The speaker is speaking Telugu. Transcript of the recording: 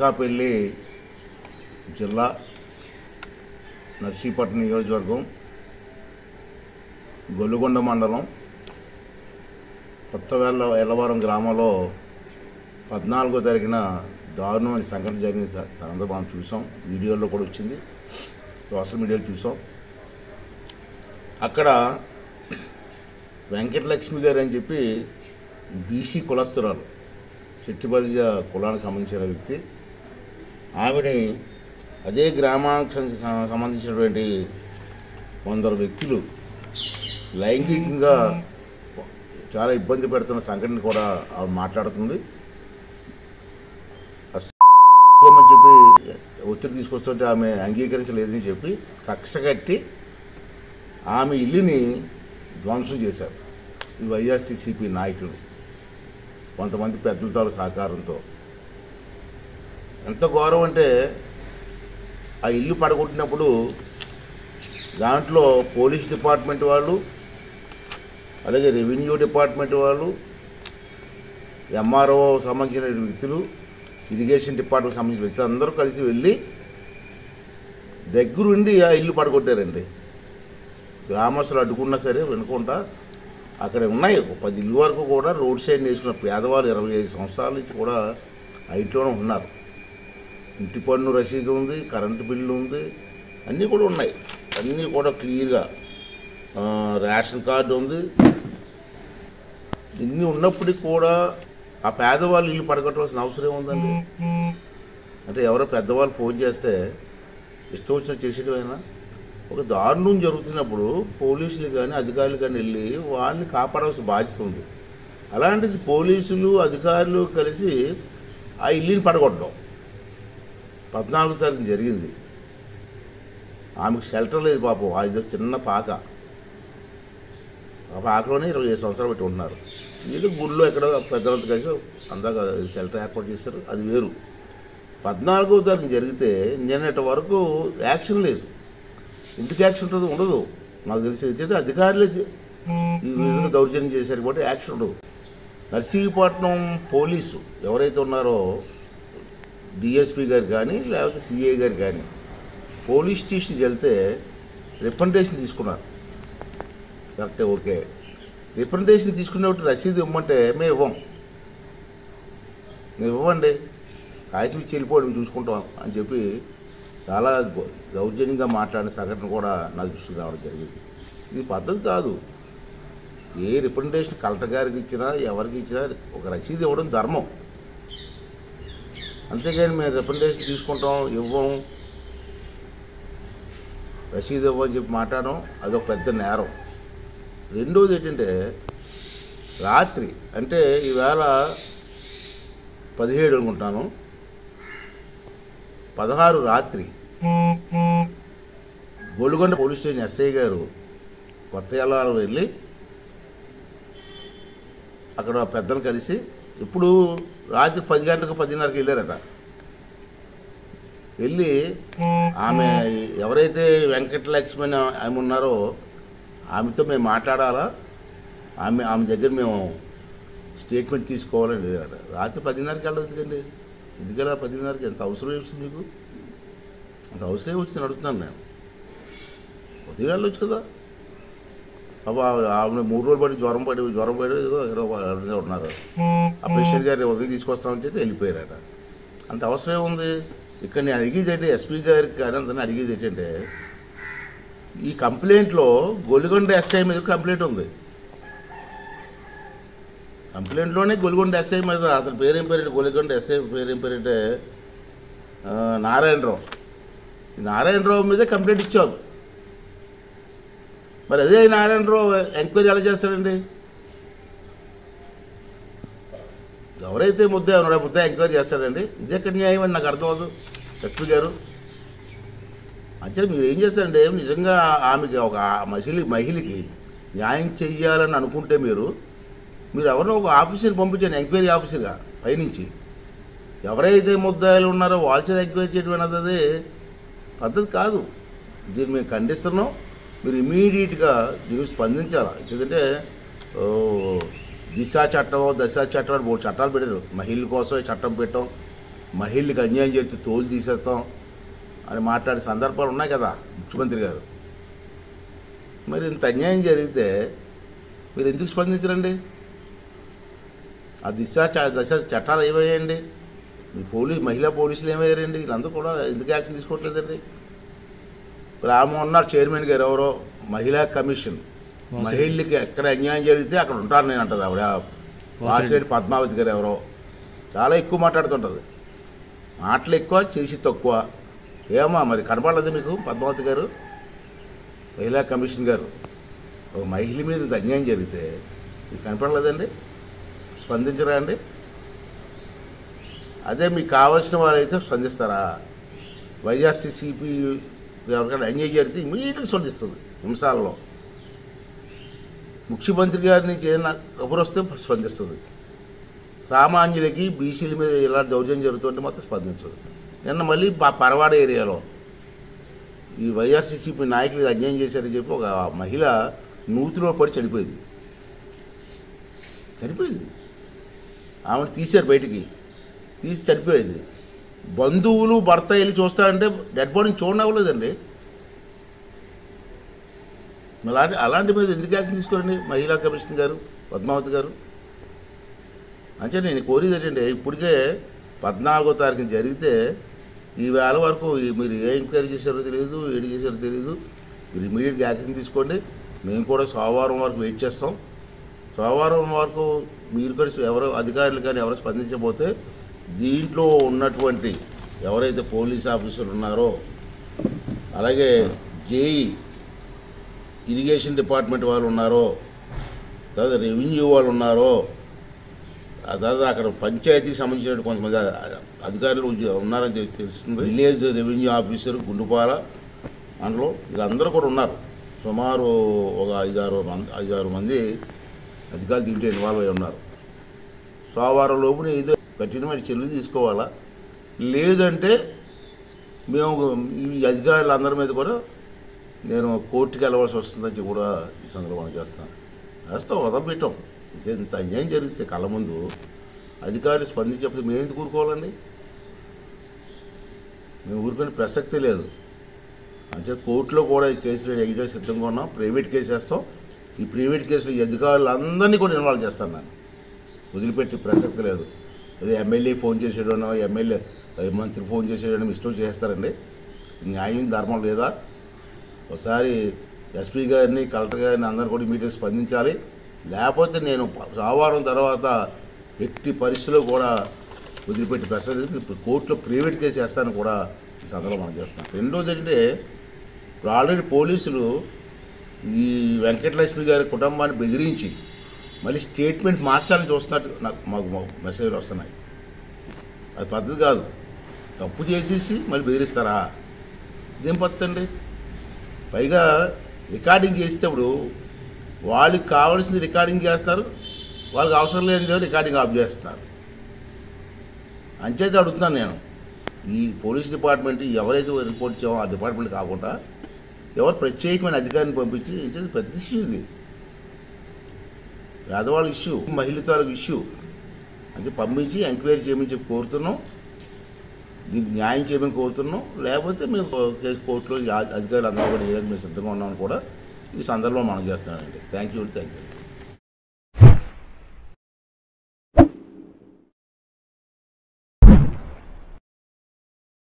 అనకాపల్లి జిల్లా నర్సీపట్నం నియోజకవర్గం గొల్లుగొండ మండలం కొత్తవేళ్ళ ఎల్లవరం గ్రామంలో పద్నాలుగో తారీఖున దారుణమైన సంఘటన జరిగిన స- సందర్భం మనం చూసాం వీడియోలో కూడా వచ్చింది సోషల్ మీడియాలో చూసాం అక్కడ వెంకటలక్ష్మి గారు అని చెప్పి బీసీ కులస్తురాలు చెట్టిబలిజ కులానికి సంబంధించిన వ్యక్తి ఆవిడ అదే గ్రామానికి సం- సం- సంబంధించినటువంటి కొందరు వ్యక్తులు లైంగికంగా చాలా ఇబ్బంది పెడుతున్న సంఘటన కూడా ఆవిడ మాట్లాడుతుంది అని చెప్పి ఒత్తిడి తీసుకొస్తుంటే ఆమె అంగీకరించలేదని చెప్పి కక్ష కట్టి ఆమె ఇల్లుని ధ్వంసం చేశారు ఈ వైఎస్టీసీపీ నాయకులు కొంతమంది పెద్దలతో సహకారంతో ఎంత ఘోరం అంటే ఆ ఇల్లు పడగొట్టినప్పుడు దాంట్లో పోలీస్ డిపార్ట్మెంట్ వాళ్ళు అలాగే రెవెన్యూ డిపార్ట్మెంట్ వాళ్ళు ఎంఆర్ఓ సంబంధించిన వ్యక్తులు ఇరిగేషన్ డిపార్ట్మెంట్ సంబంధించిన వ్యక్తులు అందరూ కలిసి వెళ్ళి దగ్గరుండి ఆ ఇల్లు పడగొట్టారండి గ్రామస్తులు అడ్డుకున్నా సరే వినకుండా అక్కడ ఉన్నాయి ఒక పది ఇల్లు వరకు కూడా రోడ్ సైడ్ వేసుకున్న పేదవాళ్ళు ఇరవై ఐదు సంవత్సరాల నుంచి కూడా ఆ ఇంట్లోనే ఉన్నారు ఇంటి పన్ను రసీదు ఉంది కరెంటు బిల్లు ఉంది అన్నీ కూడా ఉన్నాయి అన్నీ కూడా క్లియర్గా ఆ, రేషన్ కార్డు ఉంది ఇన్ని ఉన్నప్పటికీ కూడా ఆ పేదవాళ్ళు ఇల్లు పడగొట్టవలసిన అవసరం ఉందండి అంటే ఎవరో పెద్దవాళ్ళు ఫోన్ చేస్తే ఇష్టం వచ్చినట్టు చేసేటమైనా ఒక దారుణం జరుగుతున్నప్పుడు పోలీసులు కానీ అధికారులు కానీ వెళ్ళి వాళ్ళని కాపాడవలసిన బాధ్యత ఉంది అలాంటిది పోలీసులు అధికారులు కలిసి ఆ ఇల్లుని పడగొట్టడం పద్నాలుగు తారీఖు జరిగింది ఆమెకు షెల్టర్ లేదు పాపం అది చిన్న పాక ఆ పాకలోనే ఇరవై ఐదు సంవత్సరాలు పెట్టి ఉంటున్నారు ఏదో గుళ్ళో ఎక్కడ పెద్దలంతా కలిసి అందాక షెల్టర్ ఏర్పాటు చేశారు అది వేరు పద్నాలుగో తారీఖు జరిగితే నిన్నటి వరకు యాక్షన్ లేదు ఎందుకు యాక్షన్ ఉంటుంది ఉండదు నాకు తెలిసి అయితే అధికారులే చే- ఈ విధంగా దౌర్జన్యం చేశారు కాబట్టి యాక్షన్ ఉండదు నర్సీపట్నం పోలీసు ఎవరైతే ఉన్నారో డిఎస్పి గారు కానీ లేకపోతే సిఐ గారు కానీ పోలీస్ స్టేషన్కి వెళ్తే రిప్రజెంటేషన్ తీసుకున్నారు కరెక్టే ఓకే రిప్రజెంటేషన్ తీసుకునేప్పుడు రసీదు ఇవ్వమంటే మేము ఇవ్వం మేము ఇవ్వండి కాగితం ఇచ్చి వెళ్ళిపోండి మేము చూసుకుంటాం అని చెప్పి చాలా గొ- దౌర్జన్యంగా మాట్లాడిన సంఘటన కూడా నా దృష్టికి రావడం జరిగింది ఇది పద్ధతి కాదు ఏ రిప్రజెంటేషన్ కలెక్టర్ గారికి ఇచ్చినా ఎవరికి ఇచ్చినా ఒక రసీదు ఇవ్వడం ధర్మం అంతేగాని మేము రిప్రజెంటేషన్ తీసుకుంటాం ఇవ్వం రసీదు ఇవ్వని చెప్పి మాట్లాడడం అదొక పెద్ద నేరం రెండోది ఏంటంటే రాత్రి అంటే ఈవేళ పదిహేడు అనుకుంటాను పదహారు రాత్రి గోల్కొండ పోలీస్ స్టేషన్ ఎస్ఐ గారు కొత్త ఎల్లారం వెళ్ళి అక్కడ పెద్దలు కలిసి ఇప్పుడు రాత్రి పది గంటలకు పదిన్నరకు వెళ్ళారట వెళ్ళి ఆమె ఎవరైతే వెంకటలక్ష్మి అని ఆమె ఉన్నారో ఆమెతో మేము మాట్లాడాలా ఆమె ఆమె దగ్గర మేము స్టేట్మెంట్ తీసుకోవాలని వెళ్ళారట రాత్రి పదిన్నరకి వెళ్ళదు ఎందుకండి ఎందుకలా పదిన్నరకి ఎంత అవసరం వచ్చింది మీకు అంత అవసరం వచ్చింది అడుగుతున్నాను నేను ఉదయం వెళ్ళొచ్చు కదా అబ్బా ఆమె మూడు రోజులు పడి జ్వరం పడి జ్వరం పడి ఏదో ఎక్కడో ఎవరిదో ఉన్నారు ఆ పేషెంట్ గారు ఉదయం తీసుకొస్తామని చెప్పి వెళ్ళిపోయారట అంత అవసరం ఏముంది ఇక్కడ నేను అడిగేది ఏంటి ఎస్పీ గారికి కానీ అందరిని అడిగేది ఏంటంటే ఈ కంప్లైంట్లో గొలిగొండ ఎస్ఐ మీద కంప్లైంట్ ఉంది కంప్లైంట్లోనే గొలిగొండ ఎస్ఐ మీద అతని పేరేం పేరంటే గొలిగొండ ఎస్ఐ పేరేం పేరంటే ఆ, నారాయణరావు ఈ నారాయణరావు మీదే కంప్లైంట్ ఇచ్చారు మరి అదే నారాయణరావు ఎంక్వైరీ ఎలా చేస్తాడండి ఎవరైతే ముద్ద ఉన్నాడో ఆ ముద్ద ఎంక్వైరీ చేస్తాడండి ఇది ఎక్కడ న్యాయం అని నాకు అర్థం అవ్వదు ఎస్పీ గారు అంటే మీరు ఏం చేస్తారంటే నిజంగా ఆమెకి ఒక మహిళ మహిళకి న్యాయం చెయ్యాలని అనుకుంటే మీరు మీరు ఎవరినో ఒక ఆఫీసర్ పంపించండి ఎంక్వైరీ ఆఫీసర్గా పైనుంచి ఎవరైతే ముద్దాయిలు ఉన్నారో వాళ్ళ చేత ఎంక్వైరీ చేయడం అనేది పద్ధతి కాదు దీన్ని మేము ఖండిస్తున్నాం మీరు ఇమీడియట్గా దీనికి స్పందించాలి ఎందుకంటే ఓ, దిశ చట్టం దశ చట్టం అని మూడు చట్టాలు పెట్టారు మహిళల కోసం ఈ చట్టం పెట్టాం మహిళలకు అన్యాయం చేస్తే తోలు తీసేస్తాం అని మాట్లాడే సందర్భాలు ఉన్నాయి కదా ముఖ్యమంత్రి గారు మరి ఇంత అన్యాయం జరిగితే మీరు ఎందుకు స్పందించరండి ఆ దిశ చ- దశ చట్టాలు ఏమయ్యాయండి మీ పోలీస్ మహిళా పోలీసులు ఏమయ్యారండి వీళ్ళందరూ కూడా ఎందుకు యాక్షన్ తీసుకోవట్లేదండి ఇప్పుడు ఆమె ఉన్నారు చైర్మన్ గారు ఎవరో మహిళా కమిషన్ మహిళలకి ఎక్కడ అన్యాయం జరిగితే అక్కడ ఉంటారు నేను అంటది ఆవిడ వాసిరెడ్డి పద్మావతి గారు ఎవరో చాలా ఎక్కువ మాట్లాడుతుంటుంది మాటలు ఎక్కువ చేసి తక్కువ ఏమా మరి కనపడలేదు మీకు పద్మావతి గారు మహిళా కమిషన్ గారు ఒక మహిళ మీద ఇంత అన్యాయం జరిగితే మీకు కనపడలేదండి స్పందించరా అండి అదే మీకు కావాల్సిన వారైతే స్పందిస్తారా వైఎస్టీసీపీ ఎవరికైనా అన్యాయం జరిగితే ఇమీడియట్గా స్పందిస్తుంది నిమిషాల్లో ముఖ్యమంత్రి గారి నుంచి ఏదైనా కబురు వస్తే స్పందిస్తుంది సామాన్యులకి బీసీల మీద ఇలా దౌర్జన్యం జరుగుతుంటే మాత్రం స్పందించదు నిన్న మళ్ళీ ప- పరవాడ ఏరియాలో ఈ వైఆర్సీసీపీ నాయకులు ఇది అన్యాయం చేశారని చెప్పి ఒక మహిళ నూతిలో పడి చనిపోయింది చనిపోయింది ఆమెను తీశారు బయటికి తీసి చనిపోయింది బంధువులు భర్త వెళ్ళి చూస్తారంటే డెడ్ బాడీని చూడనవ్వలేదండి అలాంటి అలాంటి మీద ఎందుకు యాక్షన్ తీసుకోరండి మహిళా కమిషన్ గారు పద్మావతి గారు అంటే నేను కోరేది ఏంటంటే ఇప్పటికే పద్నాలుగో తారీఖున జరిగితే ఈ వేళ వరకు ఈ మీరు ఏ ఎంక్వైరీ చేశారో తెలియదు ఏడు చేశారో తెలియదు మీరు ఇమీడియట్గా యాక్షన్ తీసుకోండి మేము కూడా సోమవారం వరకు వెయిట్ చేస్తాం సోమవారం వరకు మీరు కూడా ఎవరో అధికారులు కానీ ఎవరు స్పందించకపోతే దీంట్లో ఉన్నటువంటి ఎవరైతే పోలీస్ ఆఫీసర్లు ఉన్నారో అలాగే జేఈ ఇరిగేషన్ డిపార్ట్మెంట్ వాళ్ళు ఉన్నారో తర్వాత రెవెన్యూ వాళ్ళు ఉన్నారో ఆ తర్వాత అక్కడ పంచాయతీకి సంబంధించిన కొంతమంది అ- అధికారులు ఉద్య- ఉన్నారని తెలి- తెలుస్తుంది విలేజ్ రెవెన్యూ ఆఫీసర్ గుండుపాల అందులో వీళ్ళందరూ కూడా ఉన్నారు సుమారు ఒక ఐదారు మంది ఐదారు మంది అధికారులు దీంట్లో ఇన్వాల్వ్ అయి ఉన్నారు సోమవారం లోపున ఏదో కఠినమైన చర్యలు తీసుకోవాలా లేదంటే మేము ఈ అధికారులందరి మీద కూడా నేను కోర్టుకి వెళ్ళవలసి వస్తుందని చెప్పి కూడా ఈ సందర్భంగా చేస్తాను వేస్తాం వదలబెట్టాం ఇంత- ఇంత అన్యాయం జరిగితే కళ్ళ ముందు అధికారులు స్పందించకపోతే మేము ఎందుకు ఊరుకోవాలండి మేము ఊరుకునే ప్రసక్తే లేదు అంటే కోర్టులో కూడా ఈ కేసులు వేయడం సిద్ధంగా ఉన్నాం ప్రైవేట్ కేసు వేస్తాం ఈ ప్రైవేట్ కేసులో ఈ అధికారులందరినీ కూడా ఇన్వాల్వ్ చేస్తాను నేను వదిలిపెట్టి ప్రసక్తి లేదు అదే ఎమ్మెల్యే ఫోన్ చేసేయడం ఎమ్మెల్యే మంత్రి ఫోన్ చేసేయడం ఇష్టం చేస్తారండి న్యాయం ధర్మం లేదా ఒకసారి ఎస్పీ గారిని కలెక్టర్ గారిని అందరూ కూడా మీటింగ్ స్పందించాలి లేకపోతే నేను సోమవారం తర్వాత ఎట్టి పరిస్థితుల్లో కూడా వదిలిపెట్టి ప్రశ్న ఇప్పుడు కోర్టులో ప్రైవేట్ కేసు వేస్తాను కూడా ఈ సందర్భంలో మనం చేస్తాం రెండోది ఏంటంటే ఇప్పుడు ఆల్రెడీ పోలీసులు ఈ వెంకటలక్ష్మి గారి కుటుంబాన్ని బెదిరించి మళ్ళీ స్టేట్మెంట్ మార్చాలని చూస్తున్నట్టు నాకు మాకు మాకు మెసేజ్లు వస్తున్నాయి అది పద్ధతి కాదు తప్పు చేసేసి మళ్ళీ బెదిరిస్తారా ఇదేం పద్ధతి అండి పైగా రికార్డింగ్ చేసేటప్పుడు వాళ్ళకి కావాల్సింది రికార్డింగ్ చేస్తారు వాళ్ళకి అవసరం లేనిదే రికార్డింగ్ ఆఫ్ చేస్తున్నారు అంచేత అడుగుతున్నాను నేను ఈ పోలీస్ డిపార్ట్మెంట్ ఎవరైతే రిపోర్ట్ ఇచ్చామో ఆ డిపార్ట్మెంట్ కాకుండా ఎవరు ప్రత్యేకమైన అధికారిని పంపించి ఇంచేది పెద్ద ఇష్యూ ఇది పేదవాళ్ళ ఇష్యూ మహిళ తాలూకు ఇష్యూ అంటే పంపించి ఎంక్వైరీ చేయమని చెప్పి కోరుతున్నాం దీనికి న్యాయం చేయమని కోరుతున్నాం లేకపోతే మేము కేసు కోర్టులో ఈ అధికారులు అందరూ కూడా వేయడానికి మేము సిద్ధంగా ఉన్నామని కూడా ఈ సందర్భంలో మనం చేస్తున్నామండి థ్యాంక్ యూ థ్యాంక్ యూ